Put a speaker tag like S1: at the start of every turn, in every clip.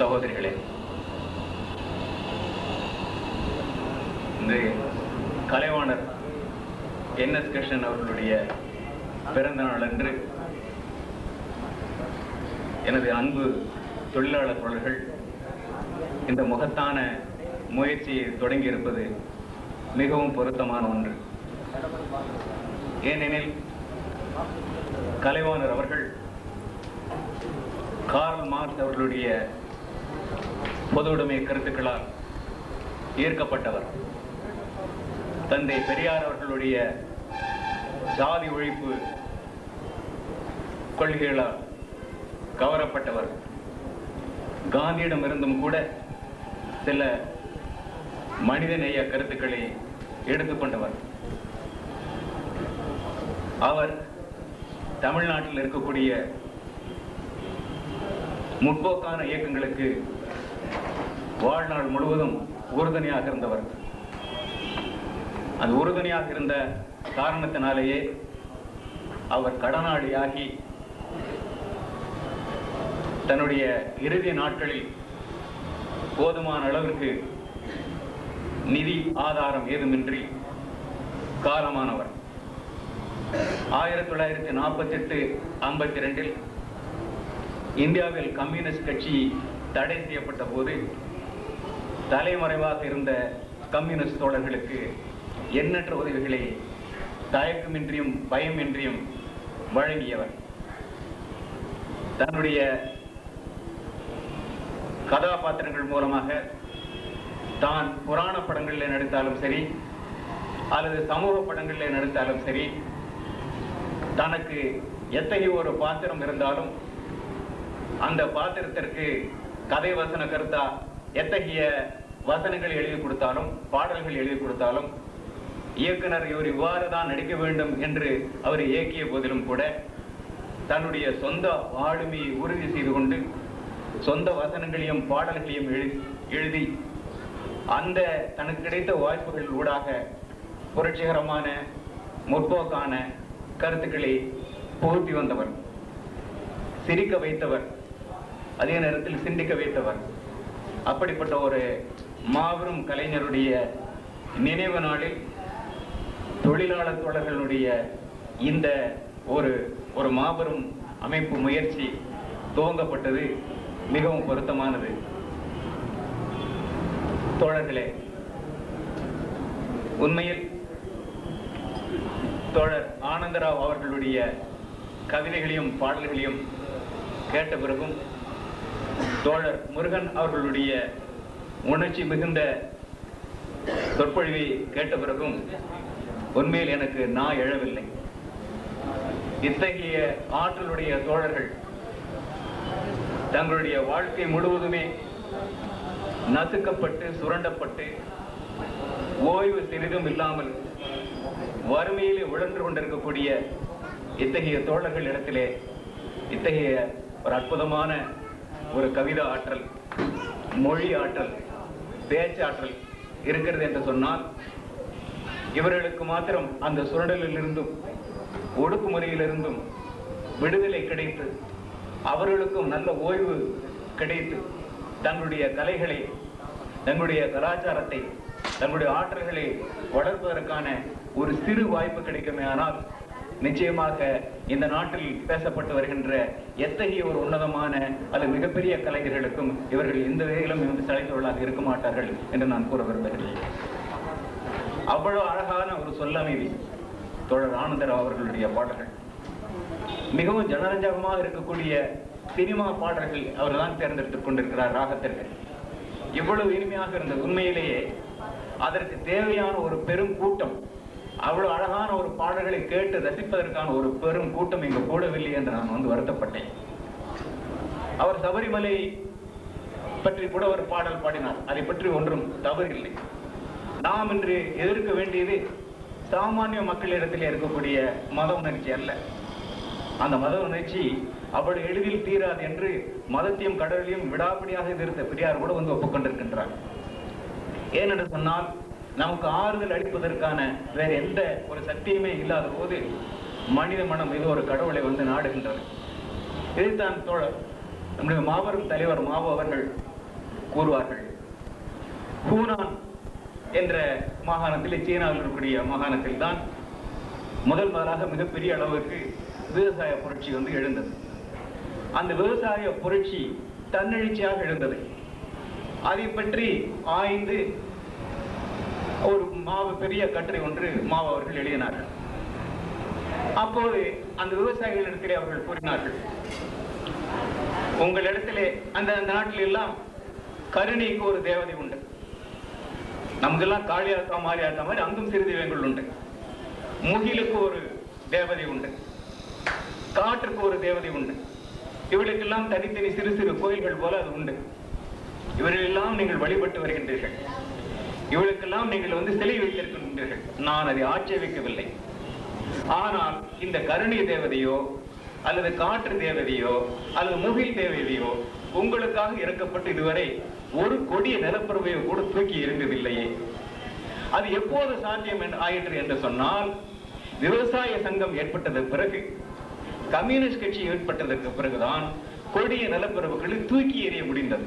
S1: சகோதரிகளே இன்று Kalaivanar N S Krishnan அவர்களுடைய பிறந்த நாள் அன்று எனது அன்பு தொழிலாளர் தோழர்கள் இந்த முகத்தான முயற்சியை தொடங்கியிருப்பது மிகவும் பொருத்தமான ஒன்று ஏனெனில் கலைவாணர் அவர்கள் கார்ல் மார்க்ஸ் அவர்களுடைய பொதுவுடைமை கருத்துக்களால் ஈர்க்கப்பட்டவர் தந்தை பெரியார் அவர்களுடைய ஜாதி ஒழிப்பு கொள்கைகளால் கவரப்பட்டவர் காந்தியிடம் இருந்தும் கூட சில மனிதநேய கருத்துக்களை எடுத்துக்கொண்டவர் அவர் தமிழ்நாட்டில் இருக்கக்கூடிய முற்போக்கான இயக்கங்களுக்கு வாழ்நாள் முழுவதும் உறுதுணையாக இருந்தவர் அது உறுதுணையாக இருந்த காரணத்தினாலேயே அவர் கடனாளியாகி தன்னுடைய இறுதி நாட்களில் போதுமான அளவிற்கு நிதி ஆதாரம் ஏதுமின்றி காலமானவர் ஆயிரத்தி தொள்ளாயிரத்தி நாற்பத்தி எட்டு ஐம்பத்தி ரெண்டில் இந்தியாவில் கம்யூனிஸ்ட் கட்சி தடை செய்யப்பட்ட போது தலைமறைவாக இருந்த கம்யூனிஸ்ட் தோழர்களுக்கு எண்ணற்ற உதவிகளை தயக்கமின்றியும் பயமின்றியும் வழங்கியவர் தன்னுடைய கதாபாத்திரங்கள் மூலமாக தான் புராண படங்களில் நடித்தாலும் சரி அல்லது சமூக படங்களில் நடித்தாலும் சரி தனக்கு எத்தகைய ஒரு பாத்திரம் இருந்தாலும் அந்த பாத்திரத்திற்கு கதை வசன கருத்தா எத்தகைய வசனங்கள் எழுதி கொடுத்தாலும் பாடல்கள் எழுதி கொடுத்தாலும் இயக்குனர் இவர் இவ்வாறு தான் நடிக்க வேண்டும் என்று அவர் இயக்கிய போதிலும் கூட தன்னுடைய சொந்த ஆளுமையை உறுதி செய்து கொண்டு சொந்த வசனங்களையும் பாடல்களையும் எழுதி எழுதி அந்த தனக்கு கிடைத்த வாய்ப்புகள் ஊடாக புரட்சிகரமான முற்போக்கான கருத்துக்களை புகுத்தி வந்தவர் சிரிக்க வைத்தவர் அதே நேரத்தில் சிந்திக்க வைத்தவர் அப்படிப்பட்ட ஒரு மாபெரும் கலைஞருடைய நினைவு நாளில் தொழிலாளர் தோழர்களுடைய இந்த ஒரு ஒரு மாபெரும் அமைப்பு முயற்சி துவங்கப்பட்டது மிகவும் பொருத்தமானது தோழர்களே உண்மையில் தோழர் ஆனந்தராவ் அவர்களுடைய கவிதைகளையும் பாடல்களையும் கேட்ட பிறகும் தோழர் முருகன் அவர்களுடைய உணர்ச்சி மிகுந்த சொற்பொழிவை கேட்ட பிறகும் உண்மையில் எனக்கு நான் எழவில்லை இத்தகைய ஆற்றலுடைய தோழர்கள் தங்களுடைய வாழ்க்கை முழுவதுமே நசுக்கப்பட்டு சுரண்டப்பட்டு ஓய்வு சிறிதும் இல்லாமல் வறுமையிலே உழன்று கொண்டிருக்கக்கூடிய இத்தகைய தோழர்கள் இடத்திலே இத்தகைய ஒரு அற்புதமான ஒரு கவிதை ஆற்றல் மொழி ஆற்றல் பேச்சாற்றல் இருக்கிறது என்று சொன்னால் இவர்களுக்கு மாத்திரம் அந்த சுரண்டலில் இருந்தும் ஒடுக்குமுறையிலிருந்தும் விடுதலை கிடைத்து அவர்களுக்கும் நல்ல ஓய்வு கிடைத்து தங்களுடைய கலைகளை தங்களுடைய கலாச்சாரத்தை தங்களுடைய ஆற்றல்களை வளர்ப்பதற்கான ஒரு சிறு வாய்ப்பு கிடைக்குமே ஆனால் நிச்சயமாக இந்த நாட்டில் பேசப்பட்டு வருகின்ற எத்தகைய ஒரு உன்னதமான அல்லது மிகப்பெரிய கலைஞர்களுக்கும் இவர்கள் எந்த வகையிலும் இந்த தலைத்தொழிலாக இருக்க மாட்டார்கள் என்று நான் கூற விரும்புகிறேன் அவ்வளவு அழகான ஒரு சொல்லமைதி தோழர் ஆனந்தராவ் அவர்களுடைய பாடல்கள் மிகவும் ஜனரஞ்சகமாக இருக்கக்கூடிய சினிமா பாடல்கள் அவர் தான் தேர்ந்தெடுத்துக் கொண்டிருக்கிறார் ராகத்திற்கு இவ்வளவு இனிமையாக இருந்தது உண்மையிலேயே அதற்கு தேவையான ஒரு பெரும் கூட்டம் அவ்வளவு அழகான ஒரு பாடல்களை கேட்டு ரசிப்பதற்கான ஒரு பெரும் கூட்டம் இங்கு கூடவில்லை என்று நான் வந்து வருத்தப்பட்டேன் அவர் சபரிமலை பற்றி கூட ஒரு பாடல் பாடினார் அதை பற்றி ஒன்றும் தவறில்லை நாம் இன்று எதிர்க்க வேண்டியது சாமானிய மக்களிடத்தில் இருக்கக்கூடிய மத உணர்ச்சி அல்ல அந்த மத உணர்ச்சி அவ்வளவு எளிதில் தீராது என்று மதத்தையும் கடவுளையும் விடாப்பிடியாக எதிர்த்த பெரியார் கூட வந்து ஒப்புக்கொண்டிருக்கின்றார் ஏனென்று சொன்னால் நமக்கு ஆறுதல் அளிப்பதற்கான வேற எந்த ஒரு சக்தியுமே இல்லாத போது மனித மனம் இது ஒரு கடவுளை வந்து நாடுகின்றது இதைத்தான் தோழர் நம்முடைய மாபெரும் தலைவர் மாவு அவர்கள் கூறுவார்கள் ஹூனான் என்ற மாகாணத்தில் சீனாவில் இருக்கக்கூடிய மாகாணத்தில் தான் முதல் முதலாக மிகப்பெரிய அளவுக்கு விவசாய புரட்சி வந்து எழுந்தது அந்த விவசாய புரட்சி தன்னெழுச்சியாக எழுந்தது அதை பற்றி ஆய்ந்து ஒரு மாவு பெரிய கட்டுரை ஒன்று மாவு அவர்கள் எழுதினார்கள் அப்போது அந்த விவசாயிகளிடத்திலே அவர்கள் கூறினார்கள் உங்களிடத்திலே அந்த அந்த நாட்டில் எல்லாம் கருணைக்கு ஒரு தேவதை உண்டு நமக்கெல்லாம் காளியாத்தா மாரியாத்தா மாதிரி அங்கும் சிறு தெய்வங்கள் உண்டு முகிலுக்கு ஒரு தேவதை உண்டு காற்றுக்கு ஒரு தேவதை உண்டு இவளுக்கெல்லாம் தனித்தனி சிறு சிறு கோயில்கள் போல அது உண்டு இவர்களெல்லாம் நீங்கள் வழிபட்டு வருகின்றீர்கள் இவளுக்கெல்லாம் நீங்கள் வந்து சிலை வைத்திருக்கின்றீர்கள் நான் அதை ஆட்சேபிக்கவில்லை ஆனால் இந்த கருணை தேவதையோ அல்லது காற்று தேவதையோ அல்லது முகில் தேவதையோ உங்களுக்காக இறக்கப்பட்டு இதுவரை ஒரு கொடிய நிலப்பரவையோ கூட தூக்கி எறிந்ததில்லையே அது எப்போது சாத்தியம் என்று ஆயிற்று என்று சொன்னால் விவசாய சங்கம் ஏற்பட்டது பிறகு கம்யூனிஸ்ட் கட்சி ஏற்பட்டதற்கு பிறகுதான் கொடிய நிலப்பரவுகளை தூக்கி எறிய முடிந்தது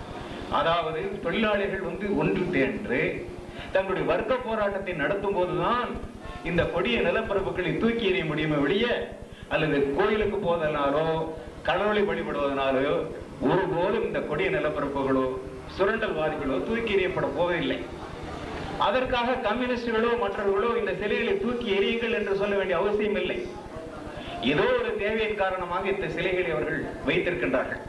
S1: அதாவது தொழிலாளிகள் வந்து ஒன்று தேன்று தங்களுடைய வர்க்க போராட்டத்தை நடத்தும் போதுதான் இந்த கொடிய நிலப்பரப்புகளை தூக்கி எறிய முடியுமே வெளிய அல்லது கோயிலுக்கு போவதனாலோ கடவுளை வழிபடுவதனாலோ ஒருபோதும் இந்த கொடிய நிலப்பரப்புகளோ சுரண்டல்வாதிகளோ தூக்கி எறியப்பட போவதில்லை அதற்காக கம்யூனிஸ்டுகளோ மற்றவர்களோ இந்த சிலைகளை தூக்கி எறியுங்கள் என்று சொல்ல வேண்டிய அவசியம் இல்லை ஏதோ ஒரு தேவையின் காரணமாக இந்த சிலைகளை அவர்கள் வைத்திருக்கின்றார்கள்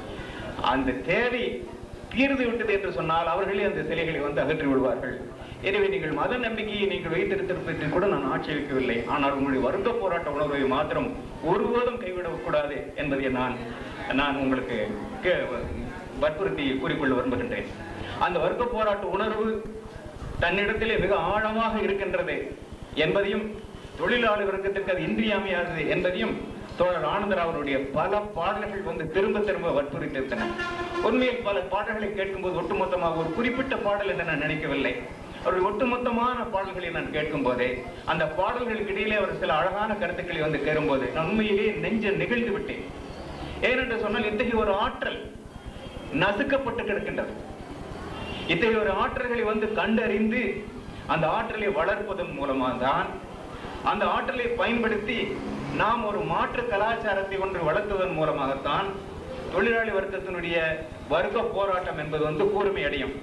S1: அந்த தேவை தீர்ந்து விட்டது என்று சொன்னால் அவர்களே அந்த சிலைகளை வந்து அகற்றி விடுவார்கள் எனவே நீங்கள் மத நம்பிக்கையை நீங்கள் வைத்திருப்பதை கூட நான் ஆட்சேபிக்கவில்லை ஆனால் உங்களுடைய வர்க்க போராட்ட உணர்வை மாத்திரம் ஒருபோதும் கைவிடக்கூடாது என்பதை நான் நான் உங்களுக்கு கே- வற்புறுத்தி கூறிக்கொள்ள விரும்புகின்றேன் அந்த வர்க்க போராட்ட உணர்வு தன்னிடத்திலே மிக ஆழமாக இருக்கின்றது என்பதையும் தொழிலாளர் வர்க்கத்திற்கு அது இன்றியமையாதது என்பதையும் தோழர் ஆனந்தராவருடைய பல பாடல்கள் வந்து திரும்ப திரும்ப வற்புறுத்திருந்தன உண்மையில் பல பாடல்களை கேட்கும்போது ஒட்டுமொத்தமாக ஒரு குறிப்பிட்ட பாடல் என்று நான் நினைக்கவில்லை அவருடைய ஒட்டுமொத்தமான பாடல்களை நான் கேட்கும் போதே அந்த பாடல்களுக்கு இடையிலே அவர் சில அழகான கருத்துக்களை வந்து கேறும்போது நான் உண்மையிலேயே நெஞ்ச நெகிழ்ந்து விட்டேன் ஏனென்று சொன்னால் இத்தகைய ஒரு ஆற்றல் நசுக்கப்பட்டு கிடக்கின்றது இத்தகைய ஒரு ஆற்றல்களை வந்து கண்டறிந்து அந்த ஆற்றலை வளர்ப்பதன் மூலமாக தான் அந்த ஆற்றலை பயன்படுத்தி நாம் ஒரு மாற்று கலாச்சாரத்தை ஒன்று வளர்த்துவதன் மூலமாகத்தான் தொழிலாளி வர்க்கத்தினுடைய வர்க்க போராட்டம் என்பது வந்து கூர்மை அடையும்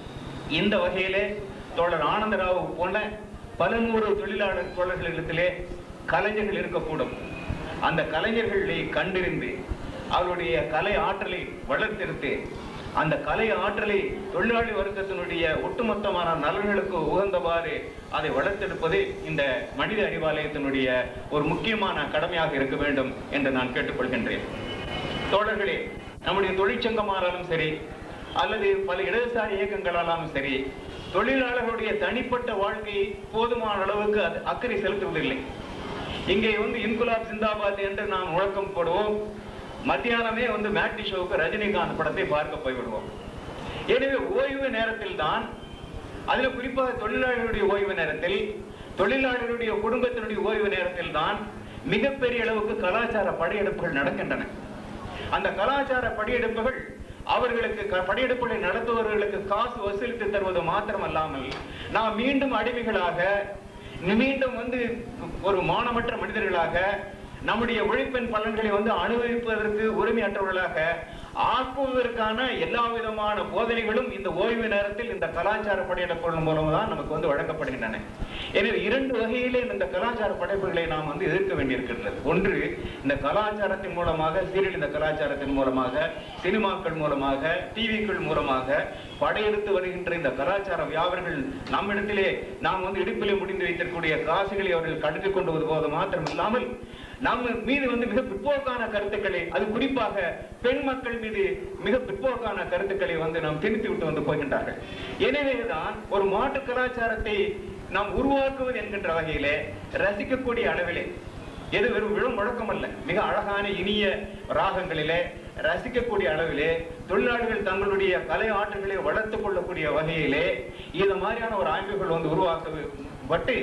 S1: இந்த வகையிலே தோழர் ஆனந்தராவ் போல பல நூறு தொழிலாளர் தோழர்களிடத்திலே கலைஞர்கள் இருக்கக்கூடும் அந்த கலைஞர்களை கண்டறிந்து அவருடைய கலை ஆற்றலை வளர்த்தெடுத்து அந்த கலை ஆற்றலை தொழிலாளி வர்க்கத்தினுடைய ஒட்டுமொத்தமான நலன்களுக்கு உகந்தவாறு அதை வளர்த்தெடுப்பது இந்த மனித அறிவாலயத்தினுடைய ஒரு முக்கியமான கடமையாக இருக்க வேண்டும் என்று நான் கேட்டுக்கொள்கின்றேன் தோழர்களே நம்முடைய தொழிற்சங்கமானாலும் சரி அல்லது பல இடதுசாரி இயக்கங்களாலும் சரி தொழிலாளர்களுடைய தனிப்பட்ட வாழ்க்கையை போதுமான அளவுக்கு அது அக்கறை செலுத்துவதில்லை இங்கே வந்து இன்குலாப் சிந்தாபாத் என்று நாம் முழக்கம் போடுவோம் மத்தியானமே வந்து மேட்டி ஷோவுக்கு ரஜினிகாந்த் படத்தை பார்க்க போய்விடுவோம் எனவே ஓய்வு நேரத்தில் தான் அதுல குறிப்பாக தொழிலாளர்களுடைய ஓய்வு நேரத்தில் தொழிலாளர்களுடைய குடும்பத்தினுடைய ஓய்வு நேரத்தில் தான் மிகப்பெரிய அளவுக்கு கலாச்சார படையெடுப்புகள் நடக்கின்றன அந்த கலாச்சார படையெடுப்புகள் அவர்களுக்கு க- படையெடுப்புகளை நடத்துபவர்களுக்கு காசு வசூலித்து தருவது மாத்திரமல்லாமல் நாம் மீண்டும் அடிமைகளாக மீண்டும் வந்து ஒரு மானமற்ற மனிதர்களாக நம்முடைய உழைப்பின் பலன்களை வந்து அனுபவிப்பதற்கு உரிமையற்றவர்களாக ஆக்குவதற்கான எல்லா விதமான போதனைகளும் இந்த ஓய்வு நேரத்தில் இந்த கலாச்சார படையெடுப்புகள் மூலம் தான் நமக்கு வந்து வழங்கப்படுகின்றன எனவே இரண்டு வகையிலே இந்த கலாச்சார படைப்புகளை நாம் வந்து எதிர்க்க வேண்டியிருக்கின்றது ஒன்று இந்த கலாச்சாரத்தின் மூலமாக சீரியல் இந்த கலாச்சாரத்தின் மூலமாக சினிமாக்கள் மூலமாக டிவிக்கள் மூலமாக படையெடுத்து வருகின்ற இந்த கலாச்சார வியாபாரிகள் நம்மிடத்திலே நாம் வந்து இடுப்பிலே முடிந்து வைத்திருக்கக்கூடிய காசுகளை அவர்கள் கடத்திக் கொண்டு வருவது மாத்திரம் இல்லாமல் நம்ம மீது வந்து மிக பிற்போக்கான கருத்துக்களை அது குறிப்பாக பெண் மக்கள் மீது மிக பிற்போக்கான கருத்துக்களை வந்து நாம் திணித்து விட்டு வந்து போகின்றார்கள் எனவேதான் ஒரு மாற்று கலாச்சாரத்தை நாம் உருவாக்குவது என்கின்ற வகையிலே ரசிக்கக்கூடிய அளவிலே எது வெறும் விழும் முழக்கம் அல்ல மிக அழகான இனிய ராகங்களிலே ரசிக்கக்கூடிய அளவிலே தொழிலாளர்கள் தங்களுடைய கலை ஆற்றல்களை வளர்த்துக் கொள்ளக்கூடிய வகையிலே இது மாதிரியான ஒரு அமைப்புகள் வந்து உருவாக்கப்பட்டு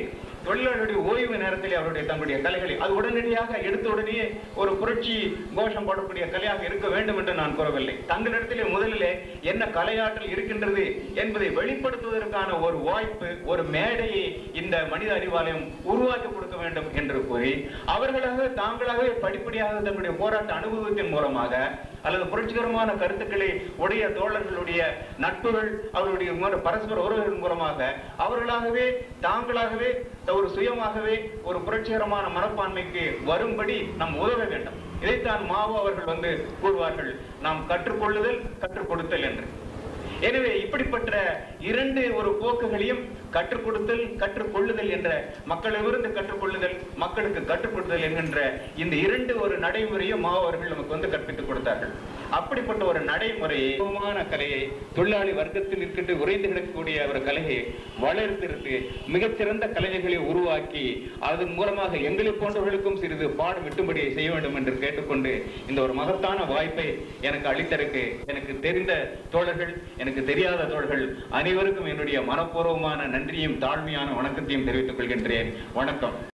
S1: தொழிலாளர்களுடைய ஓய்வு நேரத்தில் அவருடைய தங்களுடைய கலைகளை அது உடனடியாக எடுத்த உடனே ஒரு புரட்சி கோஷம் போடக்கூடிய கலையாக இருக்க வேண்டும் என்று நான் கூறவில்லை தங்களிடத்திலே முதலிலே என்ன கலையாற்றல் இருக்கின்றது என்பதை வெளிப்படுத்துவதற்கான ஒரு வாய்ப்பு ஒரு மேடையை இந்த மனித அறிவாலயம் உருவாக்கி கொடுக்க வேண்டும் என்று கூறி அவர்களாக தாங்களாகவே படிப்படியாக தங்களுடைய போராட்ட அனுபவத்தின் மூலமாக அல்லது புரட்சிகரமான கருத்துக்களை உடைய தோழர்களுடைய நட்புகள் அவர்களுடைய மூல- பரஸ்பர உறவுகள் மூலமாக அவர்களாகவே தாங்களாகவே ஒரு சுயமாகவே ஒரு புரட்சிகரமான மனப்பான்மைக்கு வரும்படி நாம் உதவ வேண்டும் இதைத்தான் மாவோ அவர்கள் வந்து கூறுவார்கள் நாம் கற்றுக்கொள்ளுதல் கற்றுக் கொடுத்தல் என்று எனவே இப்படிப்பட்ட இரண்டு ஒரு போக்குகளையும் கற்றுக் கொடுத்தல் கற்றுக்கொள்ளுதல் என்ற மக்களிலிருந்து கற்றுக்கொள்ளுதல் மக்களுக்கு கற்றுக் கொடுத்தல் என்கின்ற இந்த இரண்டு ஒரு நடைமுறையும் மாவோ அவர்கள் நமக்கு வந்து கற்பித்துக் கொடுத்தார்கள் அப்படிப்பட்ட ஒரு நடைமுறையை சுகமான கலையை தொழிலாளி வர்க்கத்தில் இருக்கின்ற உறைந்து கிடக்கக்கூடிய ஒரு கலையை வளர்த்தெடுத்து மிகச்சிறந்த கலைஞர்களை உருவாக்கி அதன் மூலமாக எங்களை போன்றவர்களுக்கும் சிறிது பாடம் விட்டும்படி செய்ய வேண்டும் என்று கேட்டுக்கொண்டு இந்த ஒரு மகத்தான வாய்ப்பை எனக்கு அளித்ததற்கு எனக்கு தெரிந்த தோழர்கள் எனக்கு தெரியாத தோழர்கள் அனைவருக்கும் என்னுடைய மனப்பூர்வமான நன்றியும் தாழ்மையான வணக்கத்தையும் தெரிவித்துக் கொள்கின்றேன் வணக்கம்